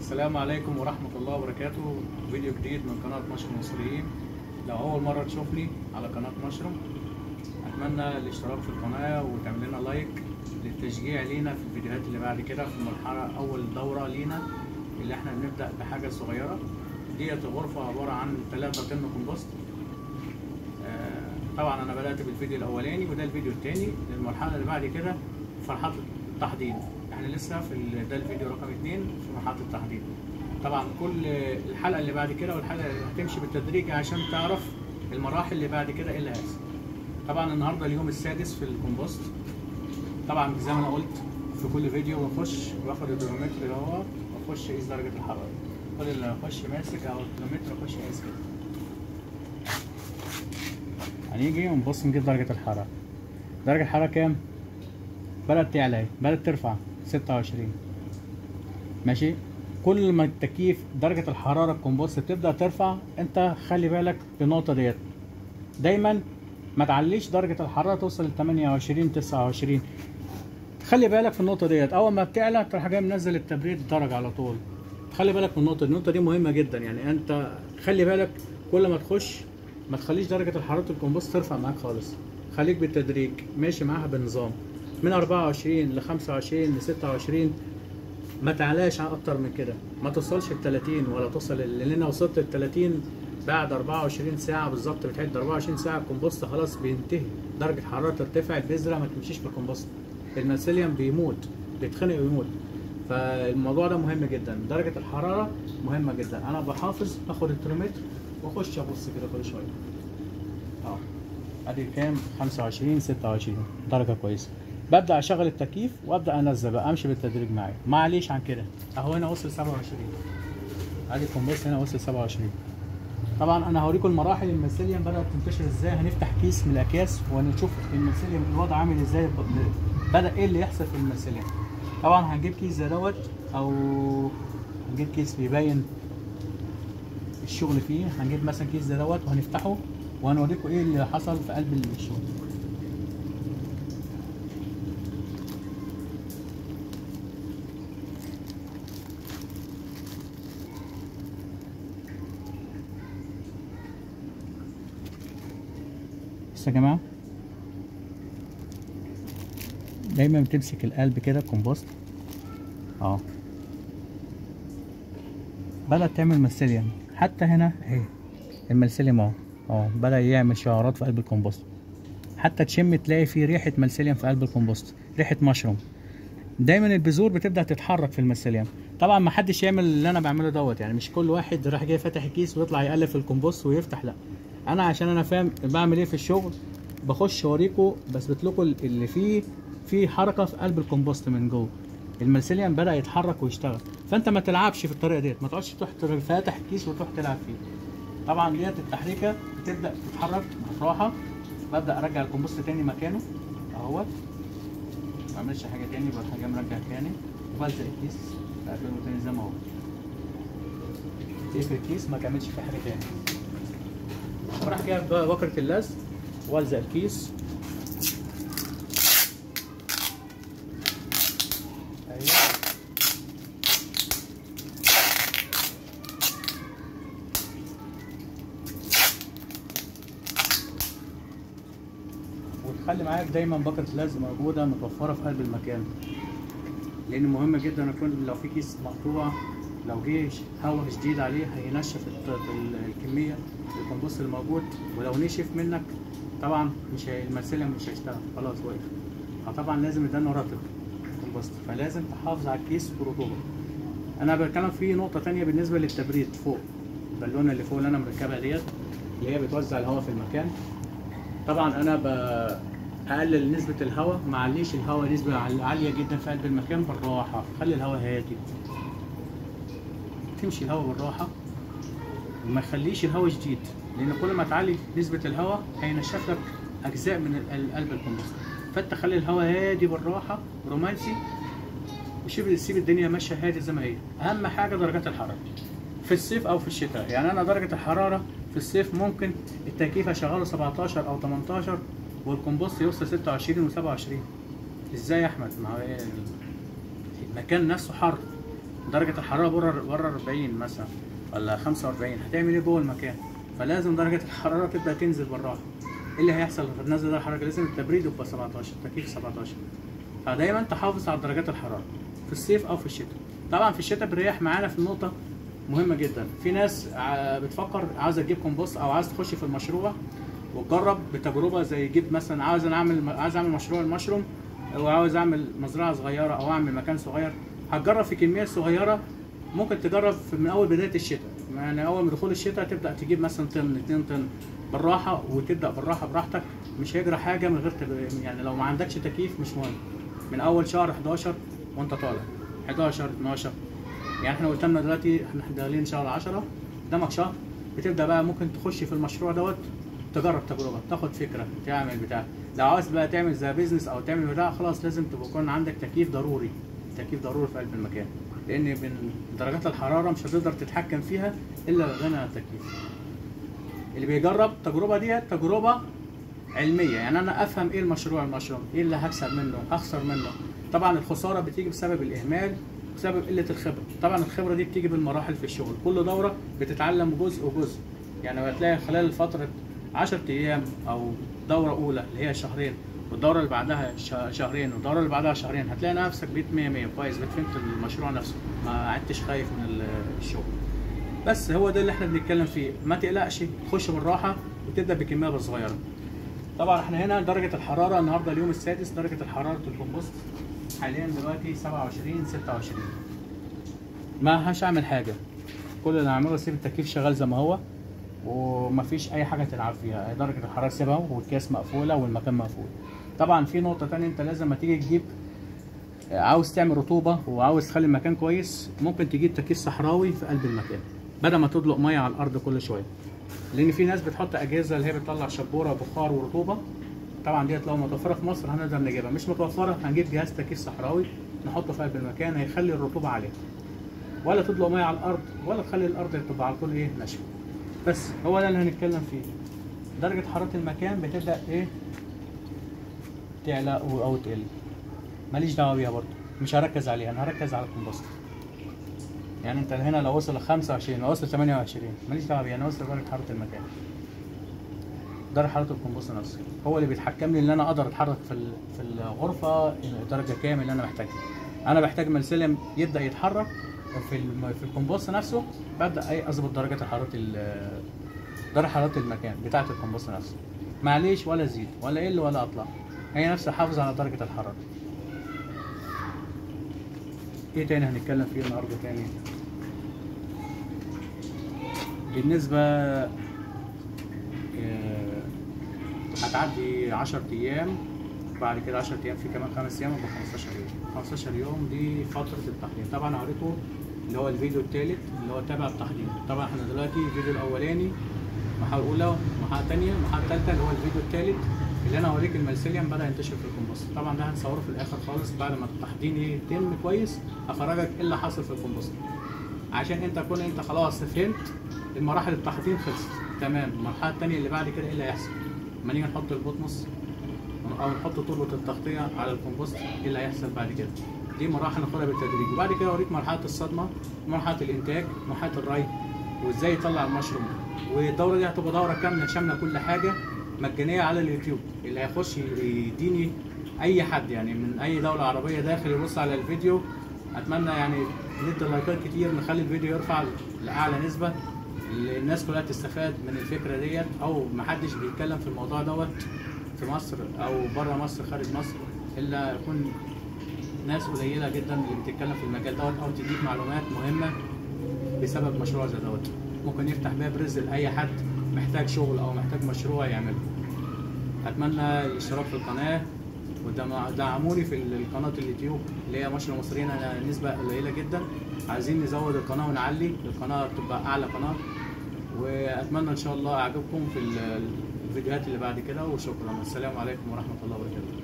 السلام عليكم ورحمة الله وبركاته فيديو جديد من قناة مشروم مصريين لو أول مرة تشوفني على قناة مشروم أتمنى الاشتراك في القناة وتعمل لنا لايك للتشجيع لينا في الفيديوهات اللي بعد كده في المرحلة أول دورة لينا اللي احنا بنبدأ بحاجة صغيرة ديت غرفة عبارة عن 3 طن كومبوست آه، طبعا أنا بدأت بالفيديو الأولاني وده الفيديو التاني المرحلة اللي بعد كده في مرحلة التحضير احنا لسه في ال- ده الفيديو رقم اتنين في مرحلة التحضير طبعا كل الحلقة اللي بعد كده والحلقة اللي هتمشي بالتدريج عشان تعرف المراحل اللي بعد كده ايه اللي هيحصل طبعا النهارده اليوم السادس في الكومبوست طبعا زي ما انا قلت في كل فيديو بخش باخد الترمومتر اللي هو واخش اقيس درجة الحرارة كل اللي اخش ماسك او الترمومتر اخش اقيس كده هنيجي ونبص نجيب درجة الحرارة درجة الحرارة كام؟ بدأت تعلى اهي بدأت ترفع ستة وعشرين ماشي كل ما التكييف درجة الحرارة الكومبوست بتبدأ ترفع انت خلي بالك بالنقطة ديت دايما ما تعليش درجة الحرارة توصل ل 28 29 خلي بالك في النقطة ديت أول ما بتعلى تروح جاي منزل التبريد درجة على طول خلي بالك من النقطة دي النقطة دي مهمة جدا يعني أنت خلي بالك كل ما تخش ما تخليش درجة الحرارة الكومبوست ترفع معاك خالص خليك بالتدريج ماشي معاها بنظام من 24 ل 25 ل 26 ما تعلاش اكتر من كده ما توصلش ل 30 ولا توصل لان انا وصلت ل 30 بعد 24 ساعه بالظبط بتعد 24 ساعه الكومبوست خلاص بينتهي درجه حراره ترتفع البذره ما تمشيش في الكومبوست الميسيليوم بيموت بيتخنق ويموت فالموضوع ده مهم جدا درجه الحراره مهمه جدا انا بحافظ باخد الترمومتر واخش ابص كده كل شويه اه ادي كام 25 26 درجه كويسه ببدا اشغل التكييف وابدا انزل بقى امشي بالتدريج معايا معليش عن كده اهو هنا وصل 27 ادي الكومبوست هنا وصل 27 طبعا انا هوريكم المراحل الميسيليوم بدات تنتشر ازاي هنفتح كيس من الاكياس ونشوف الميسيليوم الوضع عامل ازاي بدا ايه اللي يحصل في الميسيليوم طبعا هنجيب كيس زي دوت او هنجيب كيس بيبين الشغل فيه هنجيب مثلا كيس زي دوت وهنفتحه وهنوريكم ايه اللي حصل في قلب الشغل بصوا يا جماعه دايما بتمسك القلب كده كومبوست اه بدأت تعمل ملسيليوم حتى هنا اهي الملسيليوم اهو اه بدأ يعمل شعارات في قلب الكومبوست حتى تشم تلاقي فيه ريحة ملسيليوم في قلب الكومبوست ريحة مشروم دايما البذور بتبدأ تتحرك في الملسيليوم طبعا ما حدش يعمل اللي انا بعمله دوت يعني مش كل واحد راح جاي فاتح الكيس ويطلع يقلب في الكومبوست ويفتح لا انا عشان انا فاهم بعمل ايه في الشغل بخش اوريكم بثبت لكم اللي فيه في حركه في قلب الكومبوست من جوه الملسيليوم بدا يتحرك ويشتغل فانت ما تلعبش في الطريقه ديت ما تقعدش تروح فاتح الكيس وتروح تلعب فيه طبعا ديت التحريكه بتبدا تتحرك بالراحه ببدا ارجع الكومبوست تاني مكانه اهوت ما اعملش حاجه تاني بروح جاي مرجع تاني وبلزق الكيس بقفله تاني زي ما هو تقفل الكيس ما تعملش فيه حاجه تاني وراح جايب بقى بكرة اللزق والزق الكيس ايوه وتخلي معاك دايما بكرة اللزق موجودة متوفرة في قلب المكان لأن مهم جدا يكون لو في كيس مقطوع لو جه هواء شديد عليه هينشف الت- ال- الكمية الكمبوست الموجود ولو نشف منك طبعا مش هي- المرسيليوم مش هيشتغل خلاص واقف فطبعا لازم يدانه رطب الكمبوست فلازم تحافظ على الكيس برطوبة انا بتكلم في نقطة تانية بالنسبة للتبريد فوق البالونة اللي فوق اللي انا مركبها ديت اللي هي بتوزع الهواء في المكان طبعا انا بقلل نسبة الهواء ما عليش الهواء نسبة عال- عالية جدا في قلب المكان بالراحة خلي الهواء هادي تمشي الهواء بالراحة وما تخليش الهواء شديد لان كل ما تعلي نسبة الهواء هينشف لك اجزاء من ال- ال- قلب الكمبوست فانت خلي الهواء هادي بالراحة رومانسي وشوف سيب الدنيا ماشية هادي زي ما هي اهم حاجة درجات الحرارة في الصيف او في الشتاء يعني انا درجة الحرارة في الصيف ممكن التكييف اشغله 17 او 18 والكمبوست يوصل 26 و27 ازاي يا احمد ما هو إيه المكان نفسه حر درجه الحراره بره بره 40 مثلا ولا 45 هتعمل ايه جوه المكان فلازم درجه الحراره تبدا تنزل بالراحه ايه اللي هيحصل لما تنزل درجه الحراره لازم التبريد يبقى 17 تكييف 17 فدايما تحافظ على درجات الحراره في الصيف او في الشتاء طبعا في الشتاء بنريح معانا في النقطه مهمه جدا في ناس ع- بتفكر عاوزه تجيب كومبوست او عاوز تخش في المشروع وتجرب بتجربه زي جيب مثلا عاوز انا اعمل عاوز اعمل مشروع المشروم او عاوز اعمل مزرعه صغيره او اعمل مكان صغير هتجرب في كميات صغيره ممكن تجرب في- من اول بدايه الشتاء يعني اول ما دخول الشتاء تبدا تجيب مثلا طن 2 طن بالراحه وتبدا بالراحه براحتك مش هيجرى حاجه من غير تب... يعني لو ما عندكش تكييف مش مهم من اول شهر 11 وانت طالع 11 12 يعني احنا قلنا دلوقتي احنا داخلين شهر 10 قدامك شهر بتبدا بقى ممكن تخش في المشروع دوت تجرب تجربه تاخد فكره تعمل بتاع لو عاوز بقى تعمل زي بيزنس او تعمل بتاع خلاص لازم تبقى يكون عندك تكييف ضروري تكييف ضروري في قلب المكان لان من درجات الحراره مش هتقدر تتحكم فيها الا بغنى عن التكييف اللي بيجرب التجربه ديت تجربه علميه يعني انا افهم ايه المشروع المشروع ايه اللي هكسب منه هخسر منه طبعا الخساره بتيجي بسبب الاهمال بسبب قله الخبره طبعا الخبره دي بتيجي بالمراحل في الشغل كل دوره بتتعلم جزء وجزء يعني هتلاقي خلال فتره 10 ايام او دوره اولى اللي هي شهرين والدوره اللي بعدها شه- شهرين والدوره اللي بعدها شهرين هتلاقي نفسك بقيت 100 100 كويس بقيت فهمت المشروع نفسه ما عدتش خايف من ال- الشغل بس هو ده اللي احنا بنتكلم فيه ما تقلقش خش بالراحه وتبدا بكميه صغيره طبعا احنا هنا درجه الحراره النهارده اليوم السادس درجه الحراره الكومبوست حاليا دلوقتي 27 26 ما هش اعمل حاجه كل اللي هعمله اسيب التكييف شغال زي ما هو ومفيش اي حاجه تلعب فيها درجه الحراره سيبها والكاس مقفوله والمكان مقفول طبعا في نقطه تانية انت لازم ما تيجي تجيب عاوز تعمل رطوبه وعاوز تخلي المكان كويس ممكن تجيب تكييف صحراوي في قلب المكان بدل ما تدلق ميه على الارض كل شويه لان في ناس بتحط اجهزه اللي هي بتطلع شبوره بخار ورطوبه طبعا ديت لو متوفره في مصر هنقدر نجيبها مش متوفره هنجيب جهاز تكييف صحراوي نحطه في قلب المكان هيخلي الرطوبه عليه ولا تدلق ميه على الارض ولا تخلي الارض تبقى على طول ايه ناشفه بس هو ده اللي هنتكلم فيه درجه حراره المكان بتبدا ايه تعلى او أو تقل ماليش دعوه بيها برضه مش هركز عليها انا هركز على الكومبوست يعني انت هنا لو وصل ل 25 لو وصل 28 ماليش دعوه بيها انا وصل درجه حراره المكان درجه حراره الكومبوست نفسه هو اللي بيتحكم لي ان انا اقدر اتحرك في ال- في الغرفه درجه كام اللي انا محتاجها انا بحتاج ملسلم يبدا يتحرك في الم- في الكومبوست نفسه ببدا اي اظبط درجه حراره ال- درجه حراره المكان بتاعه الكومبوست نفسه معليش ولا زيد ولا قل ولا اطلع هي نفسها حافظ على درجه الحراره ايه تاني هنتكلم فيه النهارده تاني بالنسبه آه، هتعدي 10 ايام بعد كده 10 ايام في كمان خمس ايام يبقى 15 يوم 15 يوم دي فتره التحضير طبعا هوريكم اللي هو الفيديو الثالث اللي هو تابع التحضير طبعا احنا دلوقتي الفيديو الاولاني المرحله الاولى المرحله الثانيه المرحله الثالثه اللي هو الفيديو الثالث اللي انا هوريك الميسيليوم بدا ينتشر في الكومبوست طبعا ده هنصوره في الاخر خالص بعد ما التحضير يتم كويس افرجك ايه اللي حصل في الكومبوست عشان انت تكون انت خلاص فهمت المراحل التحضير خلصت تمام المرحله الثانيه اللي بعد كده ايه اللي هيحصل لما نيجي نحط البطمس او نحط تربه التغطيه على الكومبوست ايه اللي هيحصل بعد كده دي مراحل ناخدها بالتدريج وبعد كده اوريك مرحله الصدمه مرحله الانتاج مرحله الري وازاي يطلع المشروم والدوره دي هتبقى دوره كامله شامله كل حاجه مجانيه على اليوتيوب اللي هيخش يديني اي حد يعني من اي دوله عربيه داخل يبص على الفيديو اتمنى يعني ندي لايكات كتير نخلي الفيديو يرفع لاعلى نسبه الناس كلها تستفاد من الفكره ديت او محدش بيتكلم في الموضوع دوت في مصر او بره مصر خارج مصر الا يكون ناس قليله جدا اللي بتتكلم في المجال دوت او تديك معلومات مهمه بسبب مشروع زي دوت ممكن يفتح باب رزق لاي حد محتاج شغل او محتاج مشروع يعمله اتمنى الاشتراك في القناه ودعموني في القناه اليوتيوب اللي هي مشروع مصريين انا نسبه قليله جدا عايزين نزود القناه ونعلي القناه تبقى اعلى قناه واتمنى ان شاء الله اعجبكم في الفيديوهات اللي بعد كده وشكرا السلام عليكم ورحمه الله وبركاته